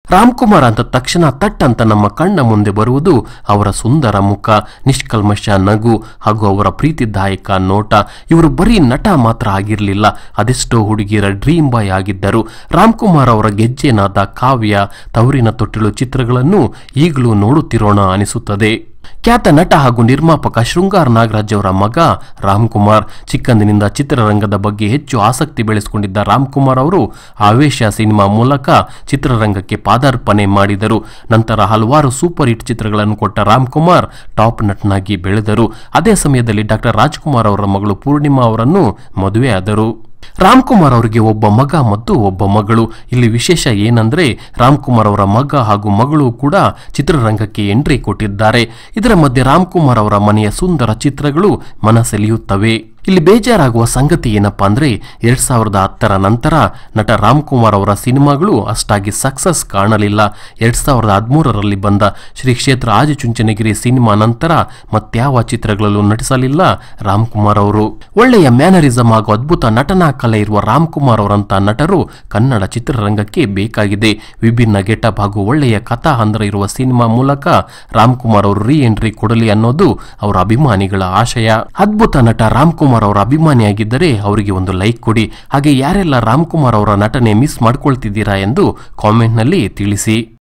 ರಾಮ್ಕುಮಾರ್ ಅಂತ ತಕ್ಷಣ ತಟ್ ಅಂತ ನಮ್ಮ ಕಣ್ಣ ಮುಂದೆ ಬರುವುದು ಅವರ ಸುಂದರ ಮುಖ ನಿಷ್ಕಲ್ಮಶ ನಗು ಹಾಗೂ ಅವರ ಪ್ರೀತಿದಾಯಕ ನೋಟ ಇವರು ಬರೀ ನಟ ಮಾತ್ರ ಆಗಿರಲಿಲ್ಲ ಅದೆಷ್ಟೋ ಹುಡುಗಿಯರ ಡ್ರೀಮ್ ಬಾಯ್ ಆಗಿದ್ದರು ರಾಮ್ಕುಮಾರ್ ಅವರ ಗೆಜ್ಜೆನಾದ ಕಾವ್ಯ ತವರಿನ ತೊಟ್ಟಿಲು ಚಿತ್ರಗಳನ್ನು ಈಗಲೂ ನೋಡುತ್ತಿರೋಣ ಅನಿಸುತ್ತದೆ ಖ್ಯಾತ ನಟ ಹಾಗೂ ನಿರ್ಮಾಪಕ ಶೃಂಗಾರ್ ನಾಗರಾಜ್ ಅವರ ಮಗ ರಾಮ್ಕುಮಾರ್ ಚಿಕ್ಕಂದಿನಿಂದ ಚಿತ್ರರಂಗದ ಬಗ್ಗೆ ಹೆಚ್ಚು ಆಸಕ್ತಿ ಬೆಳೆಸಿಕೊಂಡಿದ್ದ ರಾಮ್ಕುಮಾರ್ ಅವರು ಆವೇಶ ಸಿನಿಮಾ ಮೂಲಕ ಚಿತ್ರರಂಗಕ್ಕೆ ಪಾದಾರ್ಪಣೆ ಮಾಡಿದರು ನಂತರ ಹಲವಾರು ಸೂಪರ್ ಹಿಟ್ ಚಿತ್ರಗಳನ್ನು ಕೊಟ್ಟ ರಾಮ್ಕುಮಾರ್ ಟಾಪ್ ನಟನಾಗಿ ಬೆಳೆದರು ಅದೇ ಸಮಯದಲ್ಲಿ ಡಾಕ್ಟರ್ ರಾಜ್ಕುಮಾರ್ ಅವರ ಮಗಳು ಪೂರ್ಣಿಮಾ ಅವರನ್ನು ಮದುವೆಯಾದರು ರಾಮ್ಕುಮಾರ್ ಅವರಿಗೆ ಒಬ್ಬ ಮಗ ಮತ್ತು ಒಬ್ಬ ಮಗಳು ಇಲ್ಲಿ ವಿಶೇಷ ಏನಂದ್ರೆ ರಾಮ್ಕುಮಾರ್ ಅವರ ಮಗ ಹಾಗೂ ಮಗಳು ಕೂಡ ಚಿತ್ರರಂಗಕ್ಕೆ ಎಂಟ್ರಿ ಕೊಟ್ಟಿದ್ದಾರೆ ಇದರ ಮಧ್ಯೆ ರಾಮ್ಕುಮಾರ್ ಅವರ ಮನೆಯ ಸುಂದರ ಚಿತ್ರಗಳು ಮನಸೆಳೆಯುತ್ತವೆ ಇಲ್ಲಿ ಬೇಜಾರಾಗುವ ಸಂಗತಿ ಏನಪ್ಪಾ ಅಂದ್ರೆ ಎರಡ್ ಸಾವಿರದ ಹತ್ತರ ನಂತರ ನಟ ರಾಮ್ಕುಮಾರ್ ಅವರ ಸಿನಿಮಾಗಳು ಅಷ್ಟಾಗಿ ಸಕ್ಸಸ್ ಕಾಣಲಿಲ್ಲ ಎರಡ್ ಸಾವಿರದ ಹದಿಮೂರರಲ್ಲಿ ಬಂದ ಶ್ರೀ ಕ್ಷೇತ್ರ ಆದಿಚುಂಚನಗಿರಿ ಸಿನಿಮಾ ನಂತರ ಮತ್ಯಾವ ಚಿತ್ರಗಳಲ್ಲೂ ನಟಿಸಲಿಲ್ಲ ರಾಮ್ಕುಮಾರ್ ಅವರು ಒಳ್ಳೆಯ ಮ್ಯಾನರಿಸಂ ಹಾಗೂ ಅದ್ಭುತ ನಟನಾ ಕಲೆ ಇರುವ ರಾಮ್ಕುಮಾರ್ ಅವರಂತ ನಟರು ಕನ್ನಡ ಚಿತ್ರರಂಗಕ್ಕೆ ಬೇಕಾಗಿದೆ ವಿಭಿನ್ನ ಗೆಟಪ್ ಹಾಗೂ ಒಳ್ಳೆಯ ಕಥಾ ಹಂದರ ಇರುವ ಸಿನಿಮಾ ಮೂಲಕ ರಾಮ್ಕುಮಾರ್ ಅವರು ರೀ ಎಂಟ್ರಿ ಕೊಡಲಿ ಅನ್ನೋದು ಅವರ ಅಭಿಮಾನಿಗಳ ಆಶಯ ಅದ್ಭುತ ನಟ ರಾಮ್ಕುಮಾರ್ ಅವರ ಅಭಿಮಾನಿಯಾಗಿದ್ದರೆ ಅವರಿಗೆ ಒಂದು ಲೈಕ್ ಕೊಡಿ ಹಾಗೆ ಯಾರೆಲ್ಲ ರಾಮ್ಕುಮಾರ್ ಅವರ ನಟನೆ ಮಿಸ್ ಮಾಡ್ಕೊಳ್ತಿದ್ದೀರಾ ಎಂದು ಕಾಮೆಂಟ್ನಲ್ಲಿ ತಿಳಿಸಿ